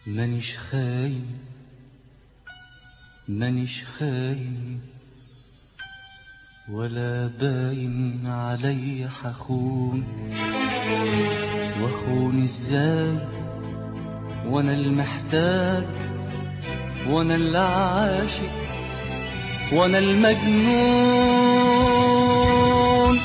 مانيش خاين مانيش خاين ولا باين علي حخون واخون ازاي وانا المحتاج وانا العاشق وانا المجنون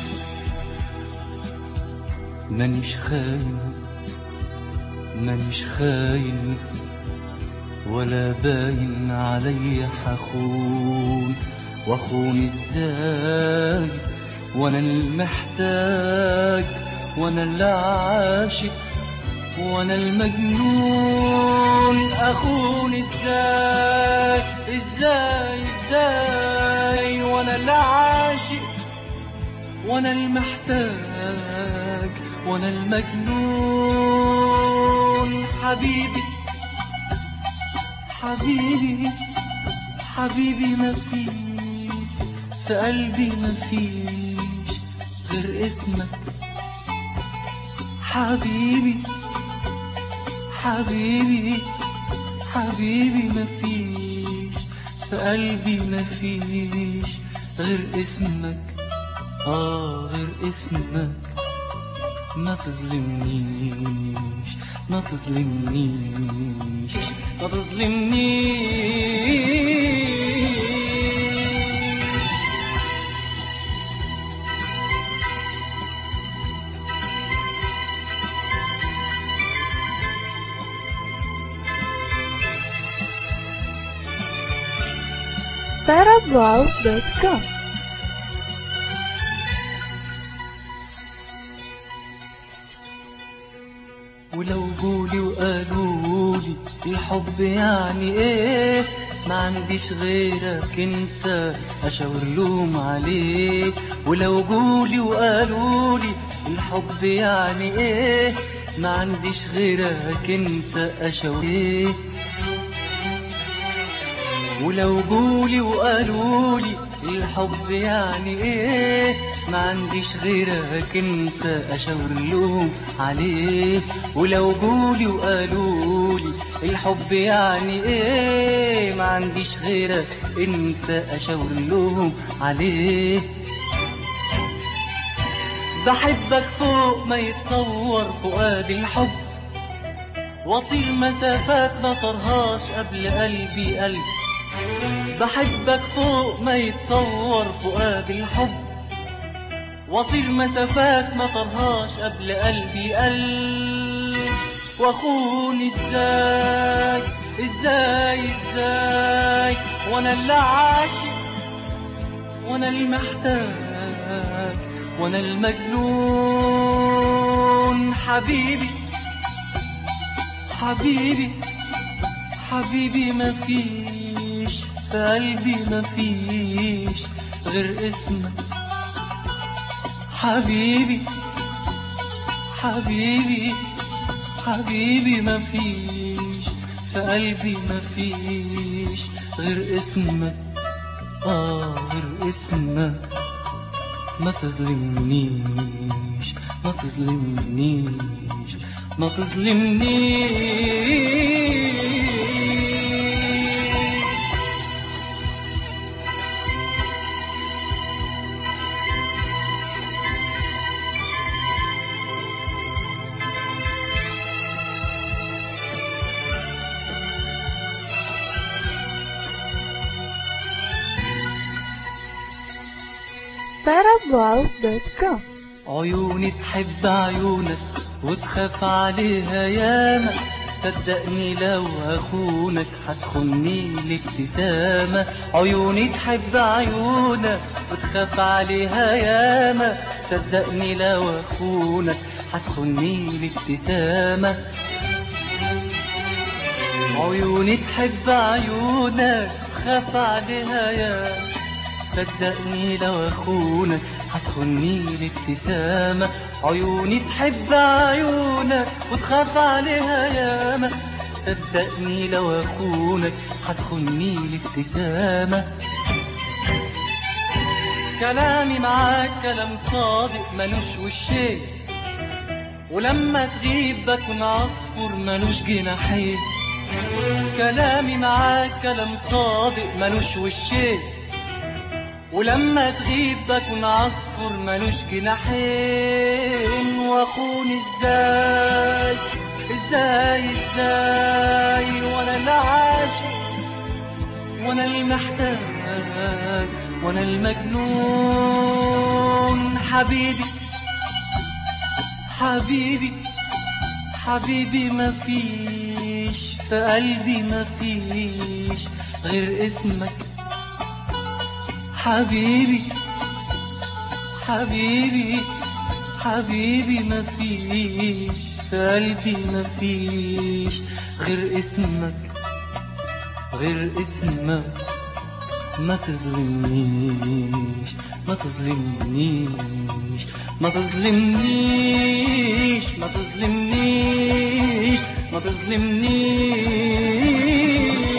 مانيش خاين مانيش خاين ولا باين علي حخون واخون ازاي وانا المحتاج وانا العاشق وانا المجنون اخون ازاي ازاي ازاي وانا العاشق وانا المحتاج وانا المجنون حبيبي حبيبي حبيبي ما فيش في قلبي ما فيش غير اسمك حبيبي حبيبي حبيبي ما فيش في قلبي ما فيش غير اسمك آه غير اسمك ما تظلمنيش ما تظلمنيش ما تظلمنيش tarablog.com ولو جولي وقالولي الحب يعني ايه ما عنديش غيرك انت اشاور لهم عليه ولو جولي وقالولي الحب يعني ايه ما عنديش غيرك انت اشاور ليه ولو جولي وقالولي الحب يعني ايه ما عنديش غيرك انت اشاور لهم عليه ولو جولي وقالولي الحب يعني ايه ما عنديش غيرك انت اشاور لهم عليه بحبك فوق ما يتصور فؤاد الحب واطير مسافات ما طرهاش قبل قلبي قلب بحبك فوق ما يتصور فؤاد الحب واطير مسافات ما طرهاش قبل قلبي قلب واخون ازاي ازاي ازاي وانا اللي عاشق وانا المحتاج وانا المجنون حبيبي حبيبي حبيبي ما فيش في قلبي ما فيش غير اسمك حبيبي حبيبي حبيبي ما فيش في قلبي ما فيش غير اسمك آه غير اسمك ما تظلمنيش ما تظلمنيش ما تظلمنيش tarablog.com عيوني تحب عيونك وتخاف عليها ياما صدقني لو هخونك هتخني الابتسامة عيوني تحب عيونك وتخاف عليها ياما صدقني لو هخونك هتخني الابتسامة عيوني تحب عيونك وتخاف عليها ياما صدقني لو اخونك هتخني الابتسامة عيوني تحب عيونك وتخاف عليها ياما صدقني لو اخونك هتخني الابتسامة كلامي معاك كلام صادق ملوش وشين ولما تغيب بكون عصفور ملوش جناحين كلامي معاك كلام صادق ملوش وشين ولما تغيب بكون عصفور ملوش جناحين واخون ازاي ازاي ازاي وانا العاشق وانا المحتاج وانا المجنون حبيبي حبيبي حبيبي مفيش في قلبي مفيش غير اسمك حبيبي حبيبي حبيبي مفيش في قلبي مفيش غير اسمك غير اسمك ما تظلمنيش ما تظلمنيش ما تظلمنيش ما تظلمنيش ما تظلمنيش